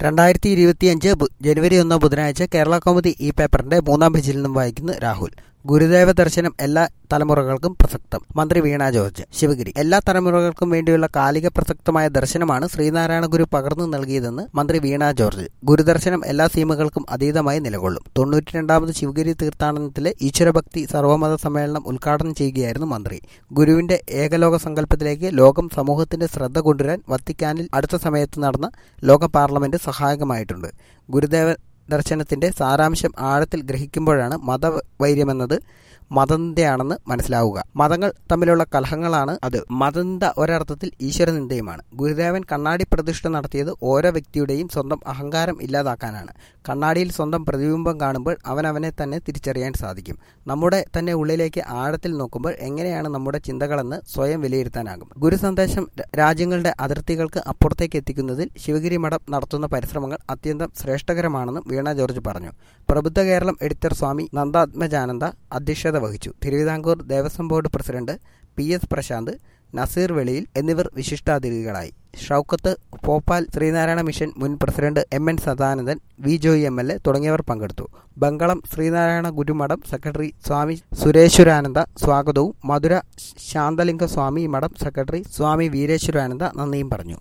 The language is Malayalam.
രണ്ടായിരത്തി ഇരുപത്തിയഞ്ച് ബു- ജനുവരി ഒന്ന് ബുധനാഴ്ച കേരള കൗമുദി ഈ പേപ്പറിന്റെ മൂന്നാം പേജിൽ നിന്നും വായിക്കുന്നു രാഹുൽ ഗുരുദേവ ദർശനം എല്ലാ തലമുറകൾക്കും പ്രസക്തം മന്ത്രി വീണ ജോർജ് ശിവഗിരി എല്ലാ തലമുറകൾക്കും വേണ്ടിയുള്ള കാലിക പ്രസക്തമായ ദർശനമാണ് ശ്രീനാരായണ ഗുരു പകർന്നു നൽകിയതെന്ന് മന്ത്രി വീണ ജോർജ് ഗുരുദർശനം എല്ലാ സീമകൾക്കും അതീതമായി നിലകൊള്ളും തൊണ്ണൂറ്റി രണ്ടാമത് ശിവഗിരി തീർത്ഥാടനത്തിലെ ഈശ്വരഭക്തി സർവമത സമ്മേളനം ഉദ്ഘാടനം ചെയ്യുകയായിരുന്നു മന്ത്രി ഗുരുവിന്റെ ഏകലോക സങ്കല്പത്തിലേക്ക് ലോകം സമൂഹത്തിന്റെ ശ്രദ്ധ കൊണ്ടുവരാൻ വത്തിക്കാനിൽ അടുത്ത സമയത്ത് നടന്ന ലോക പാർലമെന്റ് സഹായകമായിട്ടുണ്ട് ഗുരുദേവ ദർശനത്തിന്റെ സാരാംശം ആഴത്തിൽ ഗ്രഹിക്കുമ്പോഴാണ് മതവൈര്യമെന്നത് മതനിന്ദയാണെന്ന് മനസ്സിലാവുക മതങ്ങൾ തമ്മിലുള്ള കലഹങ്ങളാണ് അത് മതനിന്ദ ഒരർത്ഥത്തിൽ ഈശ്വരനിന്ദയുമാണ് ഗുരുദേവൻ കണ്ണാടി പ്രതിഷ്ഠ നടത്തിയത് ഓരോ വ്യക്തിയുടെയും സ്വന്തം അഹങ്കാരം ഇല്ലാതാക്കാനാണ് കണ്ണാടിയിൽ സ്വന്തം പ്രതിബിംബം കാണുമ്പോൾ അവൻ അവനെ തന്നെ തിരിച്ചറിയാൻ സാധിക്കും നമ്മുടെ തന്നെ ഉള്ളിലേക്ക് ആഴത്തിൽ നോക്കുമ്പോൾ എങ്ങനെയാണ് നമ്മുടെ ചിന്തകളെന്ന് സ്വയം വിലയിരുത്താനാകും ഗുരു സന്ദേശം ര- രാജ്യങ്ങളുടെ അതിർത്തികൾക്ക് അപ്പുറത്തേക്ക് എത്തിക്കുന്നതിൽ ശിവഗിരി മഠം നടത്തുന്ന പരിശ്രമങ്ങൾ അത്യന്തം ശ്രേഷ്ഠകരമാണെന്നും വീണ ജോർജ് പറഞ്ഞു പ്രബുദ്ധ കേരളം എഡിറ്റർ സ്വാമി നന്ദാത്മജാനന്ദ അധ്യക്ഷത വഹിച്ചു Thiruvithamkoor Devaswom board president P S Prasanth Nazeer Veliyil എന്നിവർ വിശിഷ്ടാതിഥികളായി ഷൗക്കത്ത് ഭോപ്പാൽ ശ്രീനാരായണ മിഷൻ മുൻ president M N Sadanandan V Joy M L A തുടങ്ങിയവർ പങ്കെടുത്തു ബംഗളം ശ്രീനാരായണ ഗുരുമഠം സെക്രട്ടറി സ്വാമി സുരേശ്വരാനന്ദ സ്വാഗതവും മധുര ശാന്തലിംഗ സ്വാമി മഠം സെക്രട്ടറി സ്വാമി വീരേശ്വരാനന്ദ നന്ദിയും പറഞ്ഞു